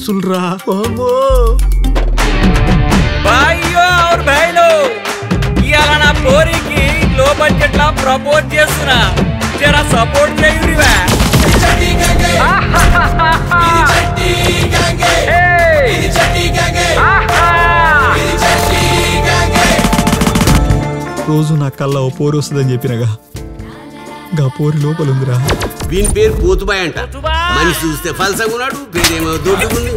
పోలీసులు రా భాయ్యో और బహనో ఇవాళ నా పోరికి లో బడ్జెట్ లా ప్రపోజ్ చేస్తున్నా జరా సపోర్ట్ చేయురివా రోజు నా కళ్ళ ఓ పోరు వస్తుందని చెప్పినగా గా పోరి లోపల ఉందిరా వీని పేరు పోతుబాయ్ అంట మనిషి చూస్తే ఫల్సగా ఉన్నాడు పేరేమో దొడ్డుకుంది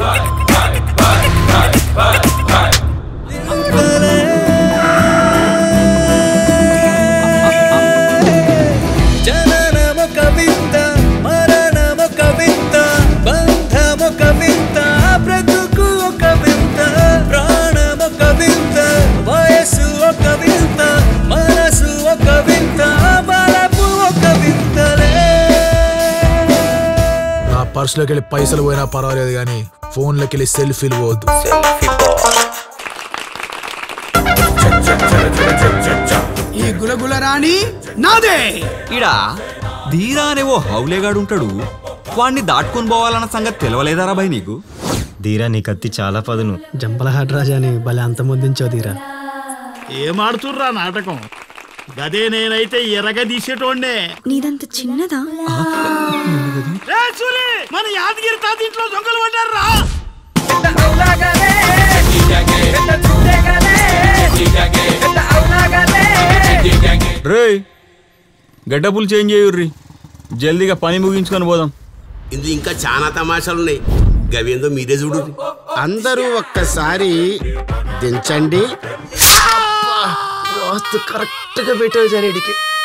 జననము కవిత మరణము కవిత బంధము కవిత బ్రతుకు ఒక వింత ప్రాణము కవిత వయసు ఒక వింత మనసు ఒక వింత బలపు ఒక వింతలే నా పర్సులోకి వెళ్ళి పైసలు పోయినా పర్వాలేదు కానీ ఫోన్లోకి వెళ్ళి సెల్ఫీలు పోవద్దు ఈ గులగుల రాణి నాదే ఇడా ధీరా అనే ఓ హౌలేగాడు ఉంటాడు వాడిని దాటుకొని పోవాలన్న సంగతి తెలవలేదారా భయ్ నీకు ధీరా నీ కత్తి చాలా పదును జంపలహాట్ రాజాని భలే అంతమొద్దించావు తీరా ఏమాడుతుర్రా నాటకం గదే నేనైతే ఎరగ తీసేటోండే నీదంత చిన్నదా ఏ సూరి మన యాదగిరి తాత ఇంట్లో దొంగలు పడ్డారా రే గడ్డపులు చేంజ్ చేయుర్రి జల్దీగా పని ముగించుకొని పోదాం ఇందులో ఇంకా చాలా తమాషాలు ఉన్నాయి గవేందో మీరే చూడు అందరూ ఒక్కసారి దించండి వాస్తు కరెక్ట్ గా పెట్టావు జనేడికి